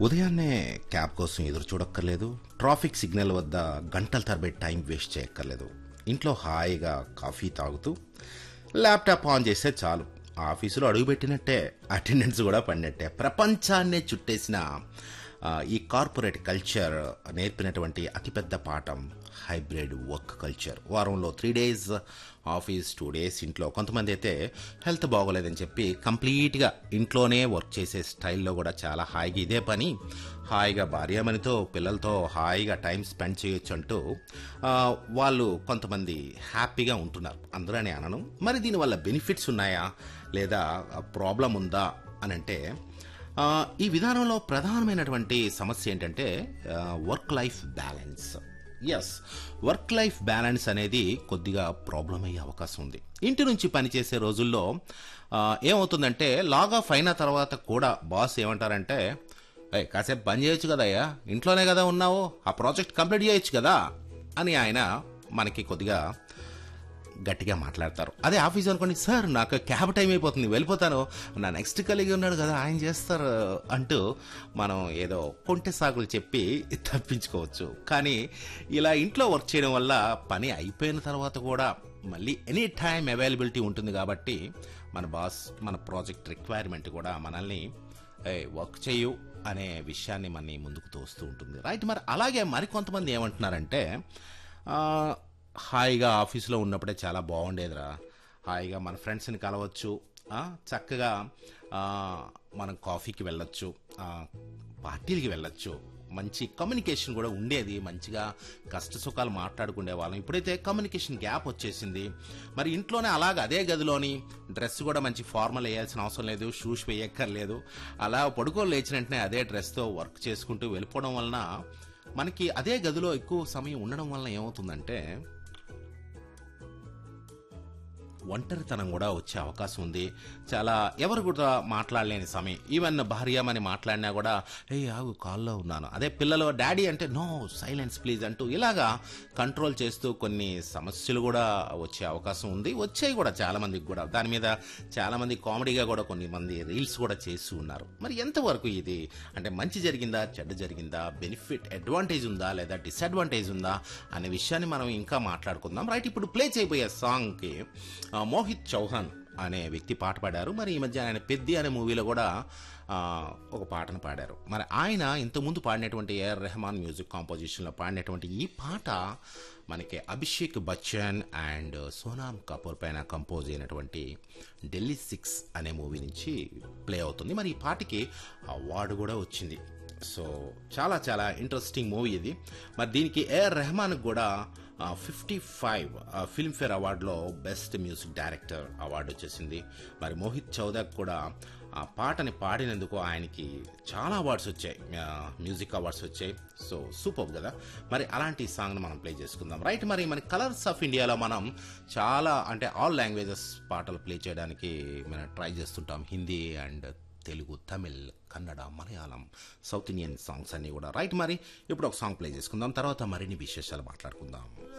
ఉదయాన్నే క్యాబ్ కోసం ఎదురు చూడక్కర్లేదు ట్రాఫిక్ సిగ్నల్ వద్ద గంటల తరబడి టైం వేస్ట్ చేయక్కర్లేదు ఇంట్లో హాయిగా కాఫీ తాగుతూ ల్యాప్టాప్ ఆన్ చేస్తే చాలు ఆఫీసులో అడుగుపెట్టినట్టే అటెండెన్స్ కూడా పడినట్టే ప్రపంచాన్నే చుట్టేసిన ఆ, ఈ కార్పొరేట్ కల్చర్ నేర్పినటువంటి అతిపెద్ద పాఠం హైబ్రిడ్ వర్క్ కల్చర్ వారంలో three days office two days ఇంట్లో కొంతమంది అయితే హెల్త్ బాగోలేదని చెప్పి కంప్లీట్గా ఇంట్లోనే వర్క్ చేసే స్టైల్లో కూడా చాలా హాయిగా ఇదే పని హాయిగా భార్యామణితో పిల్లలతో హాయిగా టైం స్పెండ్ చేయొచ్చు అంటూ ఆ, వాళ్ళు కొంతమంది హ్యాపీగా ఉంటున్నారు అందరూ అని అనను మరి దీనివల్ల బెనిఫిట్స్ ఉన్నాయా లేదా ప్రాబ్లం ఉందా అని అంటే ఆ, ఈ విధానంలో ప్రధానమైనటువంటి సమస్య ఏంటంటే work life balance yes work life balance అనేది కొద్దిగా ప్రాబ్లం అయ్యే అవకాశం ఉంది ఇంటి నుంచి పనిచేసే రోజుల్లో ఆ, ఏమవుతుందంటే లాగ్ ఆఫ్ అయిన తర్వాత కూడా బాస్ ఏమంటారంటే "ఏయ్, కాసేపు పని చేయొచ్చు కదయ్యా ఇంట్లోనే కదా ఉన్నావు ఆ ప్రాజెక్ట్ కంప్లీట్ చేయొచ్చు కదా అని ఆయన మనకి కొద్దిగా గట్టిగా మాట్లాడతారు అదే ఆఫీస్ అనుకోండి సార్ నాకు క్యాబ్ టైం అయిపోతుంది వెళ్ళిపోతాను నా నెక్స్ట్ కలిగి ఉన్నాడు కదా ఆయన చేస్తారు అంటూ మనం ఏదో కొంటె సాగులు చెప్పి తప్పించుకోవచ్చు కానీ ఇలా ఇంట్లో వర్క్ చేయడం వల్ల పని అయిపోయిన తర్వాత కూడా మళ్ళీ ఎనీ టైం అవైలబిలిటీ ఉంటుంది కాబట్టి మన బాస్ మన ప్రాజెక్ట్ రిక్వైర్మెంట్ కూడా మనల్ని ఏ వర్క్ చేయు అనే విషయాన్ని మనని ముందుకు తోస్తూ ఉంటుంది రైట్ మరి అలాగే మరికొంతమంది ఏమంటున్నారంటే ఆ, హాయిగా ఆఫీస్లో ఉన్నప్పుడే చాలా బాగుండేదిరా హాయిగా మన ఫ్రెండ్స్ని కలవచ్చు ఆ, చక్కగా ఆ, మనం కాఫీకి వెళ్ళొచ్చు ఆ, పార్టీలకి వెళ్ళొచ్చు మంచి కమ్యూనికేషన్ కూడా ఉండేది మంచిగా కష్ట సుఖాలు మాట్లాడుకునే వాళ్ళం ఇప్పుడైతే కమ్యూనికేషన్ గ్యాప్ వచ్చేసింది మరి ఇంట్లోనే అలాగ అదే గదిలోని డ్రెస్ కూడా మంచి ఫార్మల్ వేయాల్సిన అవసరం లేదు షూస్ వేయక్కర్లేదు అలా పడుకోని లేచిన వెంటనే అదే డ్రెస్తో వర్క్ చేసుకుంటూ వెళ్ళిపోవడం వలన మనకి అదే గదిలో ఎక్కువ సమయం ఉండడం వలన ఏమవుతుందంటే ఒంటరితనం కూడా వచ్చే అవకాశం ఉంది చాలా ఎవరు కూడా మాట్లాడలేని సమయం ఈవెన్ భార్యమని మాట్లాడినా కూడా ఏ ఆగు కాల్లో ఉన్నాను అదే పిల్లలు డాడీ అంటే నో సైలెన్స్ ప్లీజ్ అంటూ ఇలాగా కంట్రోల్ చేస్తూ కొన్ని సమస్యలు కూడా వచ్చే అవకాశం ఉంది వచ్చాయి కూడా చాలా మందికి కూడా దాని మీద చాలా మంది కామెడీగా కూడా కొన్ని మంది రీల్స్ కూడా చేస్తూ ఉన్నారు మరి ఎంతవరకు ఇది అంటే మంచి జరిగిందా చెడ్డ జరిగిందా బెనిఫిట్ అడ్వాంటేజ్ ఉందా లేదా డిసడ్వాంటేజ్ ఉందా అనే విషయాన్ని మనం ఇంకా మాట్లాడుకుందాం రైట్ ఇప్పుడు ప్లే చేయబోయే సాంగ్కి ఆ, మోహిత్ చౌహాన్ అనే వ్యక్తి పాట పాడారు మరి ఈ మధ్య ఆయన పెద్ది అనే మూవీలో కూడా ఆ, ఒక పాటను పాడారు మరి ఆయన ఇంతకుముందు పాడినటువంటి ఏఆర్ రెహమాన్ మ్యూజిక్ కాంపోజిషన్లో పాడినటువంటి ఈ పాట మనకి అభిషేక్ బచ్చన్ అండ్ సోనామ్ కపూర్ పైన కంపోజ్ అయినటువంటి ఢిల్లీ సిక్స్ అనే మూవీ నుంచి ప్లే అవుతుంది మరి ఈ పాటకి అవార్డు కూడా వచ్చింది సో చాలా చాలా ఇంట్రెస్టింగ్ మూవీ ఇది మరి దీనికి ఏఆర్ రెహమాన్ కూడా ఫిఫ్టీ ఫైవ్ ఫిల్మ్ఫేర్ అవార్డులో బెస్ట్ మ్యూజిక్ డైరెక్టర్ అవార్డు వచ్చేసింది మరి మోహిత్ చౌదక్ కూడా ఆ పాటని పాడినందుకు ఆయనకి చాలా అవార్డ్స్ వచ్చాయి ఆ, మ్యూజిక్ అవార్డ్స్ వచ్చాయి సో సూపర్ కదా మరి అలాంటి సాంగ్ను మనం ప్లే చేసుకుందాం రైట్ మరి మన కలర్స్ ఆఫ్ ఇండియాలో మనం చాలా అంటే ఆల్ లాంగ్వేజెస్ పాటలు ప్లే చేయడానికి మనం ట్రై చేస్తుంటాం Hindi and Telugu Tamil Kannada Malayalam south Indian songs అన్నీ కూడా రైట్ మరి ఇప్పుడు ఒక సాంగ్ ప్లే చేసుకుందాం తర్వాత మరిన్ని విశేషాలు మాట్లాడుకుందాం